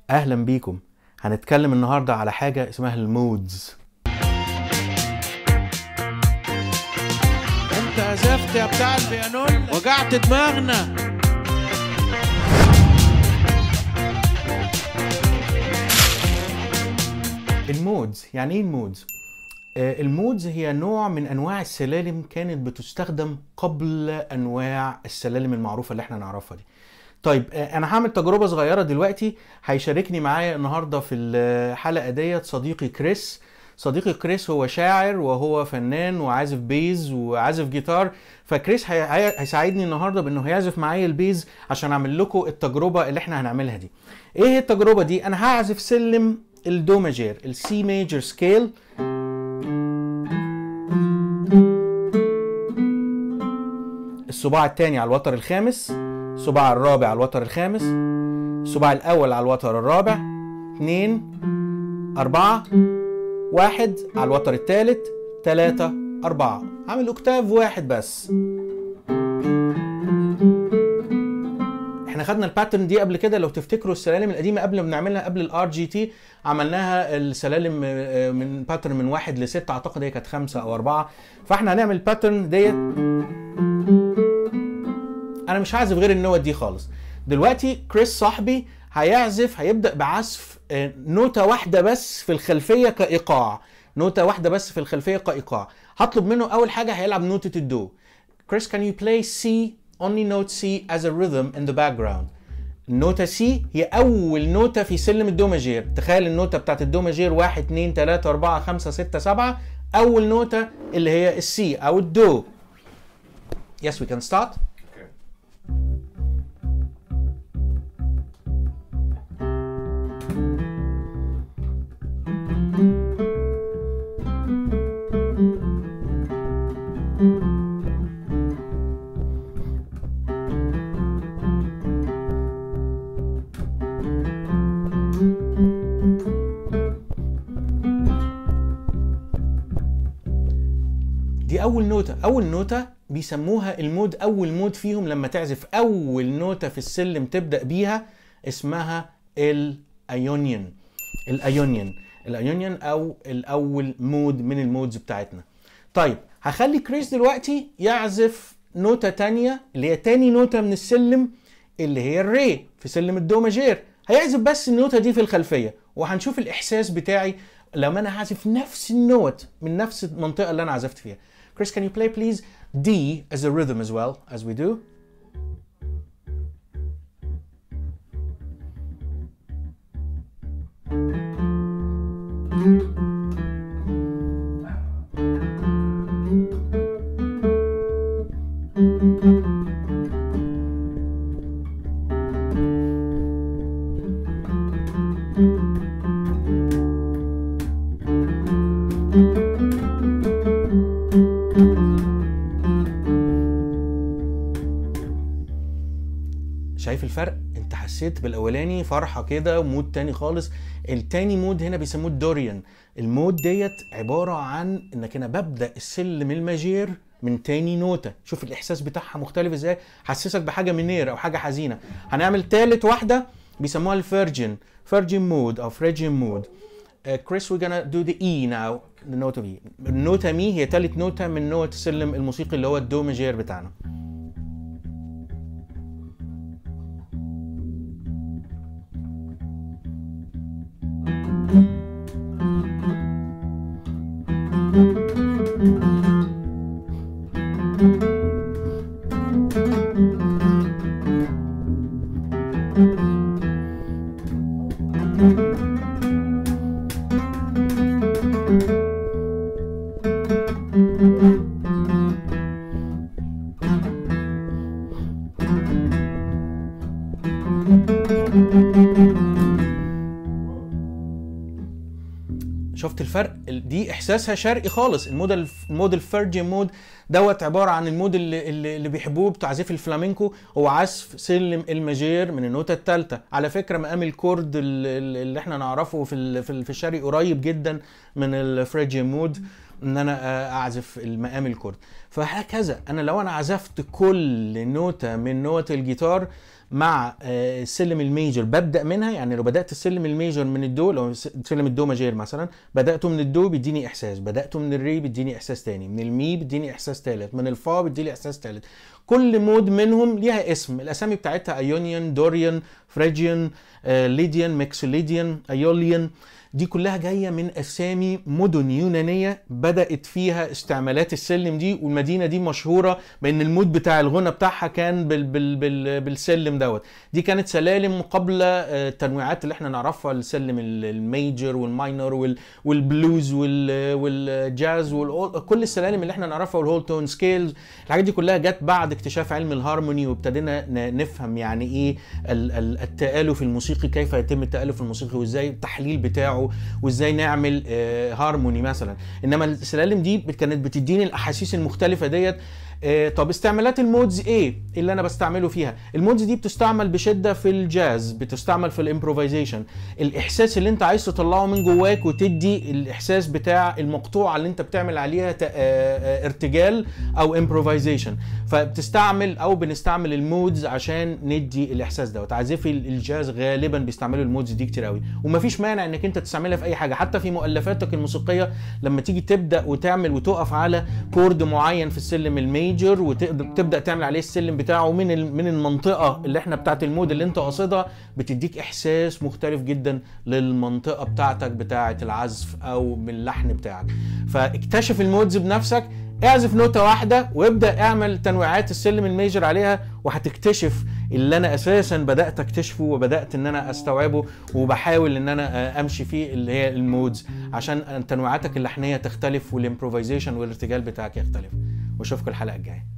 اهلا بيكم هنتكلم النهارده على حاجه اسمها المودز انت عزفت يا بتاع البيانون وجعت دماغنا المودز يعني ايه المودز آه، المودز هي نوع من انواع السلالم كانت بتستخدم قبل انواع السلالم المعروفه اللي احنا نعرفها دي طيب آه، انا هعمل تجربه صغيره دلوقتي هيشاركني معايا النهارده في الحلقه ديت صديقي كريس صديقي كريس هو شاعر وهو فنان وعازف بيز وعازف جيتار فكريس هي- هي- هيساعدني النهارده بانه هيعزف معايا البيز عشان اعمل لكم التجربه اللي احنا هنعملها دي ايه هي التجربه دي انا هعزف سلم الدو ماجير السي ميجر سكيل الصباع الثاني على الوتر الخامس الصباع الرابع على الوتر الخامس الصباع الأول على الوتر الرابع اثنين أربعة واحد على الوتر الثالث ثلاثة أربعة عامل أكتاف واحد بس احنا خدنا الباترن دي قبل كده لو تفتكروا السلالم القديمه قبل ما بنعملها قبل الار جي تي عملناها السلالم آه، من باترن من واحد لستة اعتقد هي كانت خمسة او اربعة فاحنا هنعمل الباترن ديت انا مش هعزف غير النوت دي خالص دلوقتي كريس صاحبي هيعزف هيبدا بعزف آه، نوتة واحدة بس في الخلفية كإيقاع نوتة واحدة بس في الخلفية كإيقاع هطلب منه أول حاجة هيلعب نوتة الدو Chris can you play C only note C as a rhythm in the background النوتة سي هي أول نوتة في سلم الدو ماجير تخيل النوتة بتاعت الدو ماجير 1 2 3 4 5 6 7 أول نوتة اللي هي السي أو الدو Yes we can start دي اول نوتة اول نوتة بيسموها المود اول مود فيهم لما تعزف اول نوتة في السلم تبدأ بيها اسمها الايونيون الايونيون الايونيون او الاول مود من المودز بتاعتنا طيب هخلي كريس دلوقتي يعزف نوتة تانية اللي هي تاني نوتة من السلم اللي هي الري في سلم الدو ماجير هيعزف بس النوتة دي في الخلفية وهنشوف الإحساس بتاعي لما أنا هعزف نفس النوت من نفس المنطقة اللي أنا عزفت فيها Chris, can you play please D as a rhythm as well as we do? شايف الفرق انت حسيت بالاولاني فرحه كده ومود تاني خالص التاني مود هنا بيسموه الدوريان المود ديت عباره عن انك انا ببدا السلم الماجير من تاني نوتة شوف الاحساس بتاعها مختلف ازاي حسسك بحاجه منير او حاجه حزينه هنعمل تالت واحده بيسموها الفيرجن فيرجن مود او فريجن مود كريس we're gonna do the E now the note of E النوتة مي هي تالت نوتة من نوت السلم الموسيقي اللي هو الدو ماجير بتاعنا شفت الفرق ال- دي احساسها شرقي خالص المود الف- المود الفيرجن مود دوت عباره عن المود اللي, اللي اللي بيحبوه بتوع عزيف الفلامينكو هو عزف سلم الماجير من النوتة الثالثة على فكرة مقام الكورد ال- ال- اللي احنا نعرفه في ال- في ال- في الشرقي قريب جدا من الفريجن مود ان انا آه، اعزف المقام الكورد فهكذا انا لو انا عزفت كل نوتة من نوت الجيتار مع آه، السلم الميجر ببدا منها يعني لو بدات السلم الميجر من الدو لو س- سلم الدو ماجير مثلا بداته من الدو بيديني احساس بداته من الري بيديني احساس تاني من المي بيديني احساس تالت من الفا بيديني احساس تالت كل مود منهم ليها اسم الاسامي بتاعتها ايونيان دوريان فريجيان آه، ليديان ميكسوليديان ايوليان دي كلها جايه من اسامي مدن يونانيه بدات فيها استعمالات السلم دي والمدينه دي مشهوره بان المود بتاع الغنى بتاعها كان بال بال بال بالسلم دوت دي كانت سلالم قبل آه، التنويعات اللي احنا نعرفها السلم ال- الميجر والماينر وال والبلوز وال والجاز وكل السلالم اللي احنا نعرفها والهول تون سكيلز الحاجات دي كلها جت بعد اكتشاف علم الهارموني وابتدينا ن- نفهم يعني ايه ال- ال- التآلف الموسيقي كيف يتم التآلف الموسيقي وازاي التحليل بتاعه وازاي نعمل آه، هارموني مثلا انما السلالم دي كانت بتديني الاحاسيس المختلفه ديت آه، طب استعمالات المودز ايه اللي انا بستعمله فيها المودز دي بتستعمل بشده في الجاز بتستعمل في الامبروفيزيشن الاحساس اللي انت عايز تطلعه من جواك وتدي الاحساس بتاع المقطوعه اللي انت بتعمل عليها ت- آه، آه، ارتجال او امبروفيزيشن فبتستعمل او بنستعمل المودز عشان ندي الاحساس دوت عازفي الجاز غالبا بيستعملوا المودز دي كتير قوي ومفيش مانع انك انت تستعملها في اي حاجه حتى في مؤلفاتك الموسيقيه لما تيجي تبدا وتعمل وتقف على كورد معين في السلم الميجر وتبدا تعمل عليه السلم بتاعه من ال- من المنطقه اللي احنا بتاعت المود اللي انت قاصدها بتديك احساس مختلف جدا للمنطقه بتاعتك بتاعه العزف او من اللحن بتاعك فاكتشف المودز بنفسك اعزف نوتة واحدة وابدأ اعمل تنويعات السلم الميجر عليها وهتكتشف اللي انا اساسا بدأت اكتشفه وبدأت ان انا استوعبه وبحاول ان انا آه، امشي فيه اللي هي المودز عشان تنويعاتك اللحنية تختلف والامبروفيزيشن والارتجال بتاعك يختلف واشوفكم الحلقة الجاية